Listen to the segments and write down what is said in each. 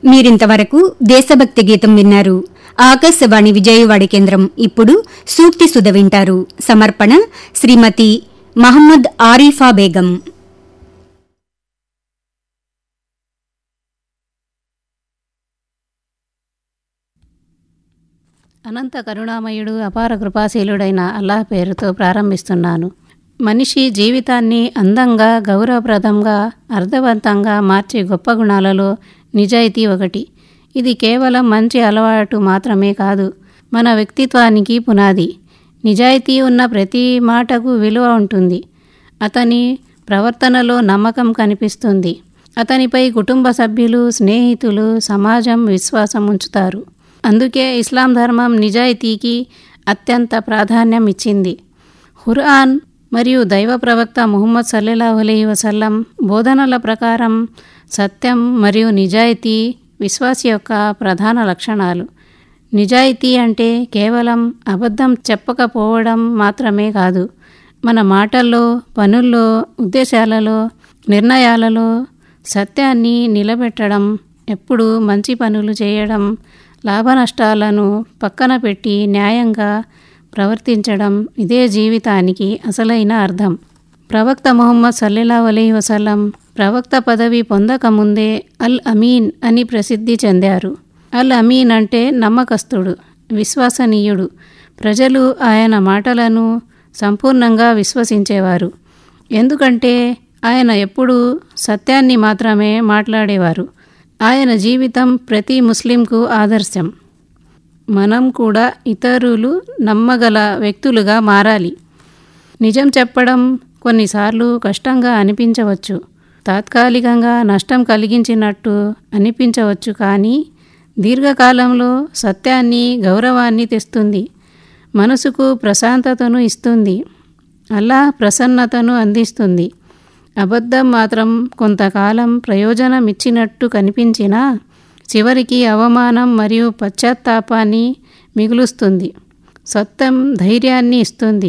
మీరింతవరకు దేశభక్తి గీతం విన్నారు ఆకాశవాణి విజయవాడ కేంద్రం ఇప్పుడు సూక్తి సుధ వింటారు సమర్పణ శ్రీమతి మహమ్మద్ ఆరిఫా బేగం అనంత కరుణామయుడు అపార కృపాశీలుడైన అల్లాహ్ పేరుతో ప్రారంభిస్తున్నాను మనిషి జీవితాన్ని అందంగా గౌరవప్రదంగా అర్థవంతంగా మార్చే గొప్ప గుణాలలో నిజాయితీ ఒకటి ఇది కేవలం మంచి అలవాటు మాత్రమే కాదు మన వ్యక్తిత్వానికి పునాది నిజాయితీ ఉన్న ప్రతి మాటకు విలువ ఉంటుంది అతని ప్రవర్తనలో నమ్మకం కనిపిస్తుంది అతనిపై కుటుంబ సభ్యులు స్నేహితులు సమాజం విశ్వాసం ఉంచుతారు అందుకే ఇస్లాం ధర్మం నిజాయితీకి అత్యంత ప్రాధాన్యం ఇచ్చింది హుర్ఆన్ మరియు దైవ ప్రవక్త ముహమ్మద్ సల్లెలాహు అలీ వసల్లం బోధనల ప్రకారం సత్యం మరియు నిజాయితీ విశ్వాసి యొక్క ప్రధాన లక్షణాలు నిజాయితీ అంటే కేవలం అబద్ధం చెప్పకపోవడం మాత్రమే కాదు మన మాటల్లో పనుల్లో ఉద్దేశాలలో నిర్ణయాలలో సత్యాన్ని నిలబెట్టడం ఎప్పుడు మంచి పనులు చేయడం లాభనష్టాలను పక్కన పెట్టి న్యాయంగా ప్రవర్తించడం ఇదే జీవితానికి అసలైన అర్థం ప్రవక్త ముహమ్మద్ సల్లెలా అలీ వసల్లం ప్రవక్త పదవి పొందకముందే అల్ అమీన్ అని ప్రసిద్ధి చెందారు అల్ అమీన్ అంటే నమ్మకస్తుడు విశ్వసనీయుడు ప్రజలు ఆయన మాటలను సంపూర్ణంగా విశ్వసించేవారు ఎందుకంటే ఆయన ఎప్పుడూ సత్యాన్ని మాత్రమే మాట్లాడేవారు ఆయన జీవితం ప్రతి ముస్లింకు ఆదర్శం మనం కూడా ఇతరులు నమ్మగల వ్యక్తులుగా మారాలి నిజం చెప్పడం కొన్నిసార్లు కష్టంగా అనిపించవచ్చు తాత్కాలికంగా నష్టం కలిగించినట్టు అనిపించవచ్చు కానీ దీర్ఘకాలంలో సత్యాన్ని గౌరవాన్ని తెస్తుంది మనసుకు ప్రశాంతతను ఇస్తుంది అలా ప్రసన్నతను అందిస్తుంది అబద్ధం మాత్రం కొంతకాలం ప్రయోజనం ఇచ్చినట్టు కనిపించినా చివరికి అవమానం మరియు పశ్చాత్తాపాన్ని మిగులుస్తుంది సత్యం ధైర్యాన్ని ఇస్తుంది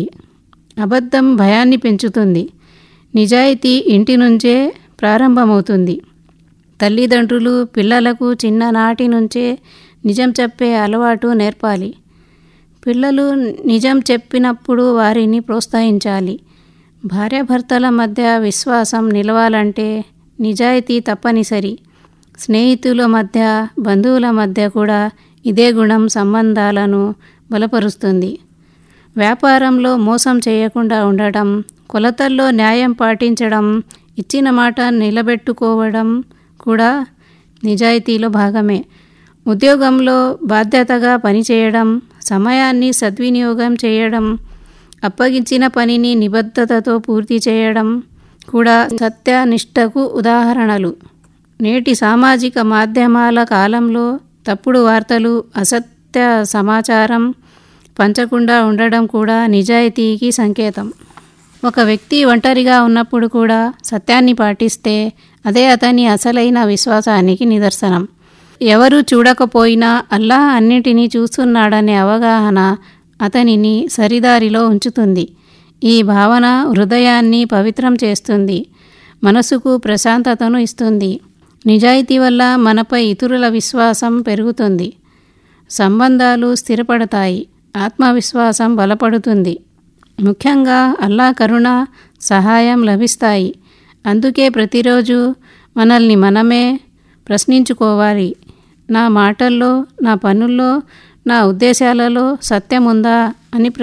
అబద్ధం భయాన్ని పెంచుతుంది నిజాయితీ ఇంటి నుంచే ప్రారంభమవుతుంది తల్లిదండ్రులు పిల్లలకు చిన్ననాటి నుంచే నిజం చెప్పే అలవాటు నేర్పాలి పిల్లలు నిజం చెప్పినప్పుడు వారిని ప్రోత్సహించాలి భార్యాభర్తల మధ్య విశ్వాసం నిలవాలంటే నిజాయితీ తప్పనిసరి స్నేహితుల మధ్య బంధువుల మధ్య కూడా ఇదే గుణం సంబంధాలను బలపరుస్తుంది వ్యాపారంలో మోసం చేయకుండా ఉండటం కొలతల్లో న్యాయం పాటించడం ఇచ్చిన మాట నిలబెట్టుకోవడం కూడా నిజాయితీలో భాగమే ఉద్యోగంలో బాధ్యతగా పనిచేయడం సమయాన్ని సద్వినియోగం చేయడం అప్పగించిన పనిని నిబద్ధతతో పూర్తి చేయడం కూడా సత్యనిష్టకు ఉదాహరణలు నేటి సామాజిక మాధ్యమాల కాలంలో తప్పుడు వార్తలు అసత్య సమాచారం పంచకుండా ఉండడం కూడా నిజాయితీకి సంకేతం ఒక వ్యక్తి ఒంటరిగా ఉన్నప్పుడు కూడా సత్యాన్ని పాటిస్తే అదే అతని అసలైన విశ్వాసానికి నిదర్శనం ఎవరు చూడకపోయినా అల్లా అన్నిటినీ చూస్తున్నాడనే అవగాహన అతనిని సరిదారిలో ఉంచుతుంది ఈ భావన హృదయాన్ని పవిత్రం చేస్తుంది మనసుకు ప్రశాంతతను ఇస్తుంది నిజాయితీ వల్ల మనపై ఇతరుల విశ్వాసం పెరుగుతుంది సంబంధాలు స్థిరపడతాయి ఆత్మవిశ్వాసం బలపడుతుంది ముఖ్యంగా అల్లా కరుణ సహాయం లభిస్తాయి అందుకే ప్రతిరోజు మనల్ని మనమే ప్రశ్నించుకోవాలి నా మాటల్లో నా పనుల్లో నా ఉద్దేశాలలో సత్యం ఉందా అని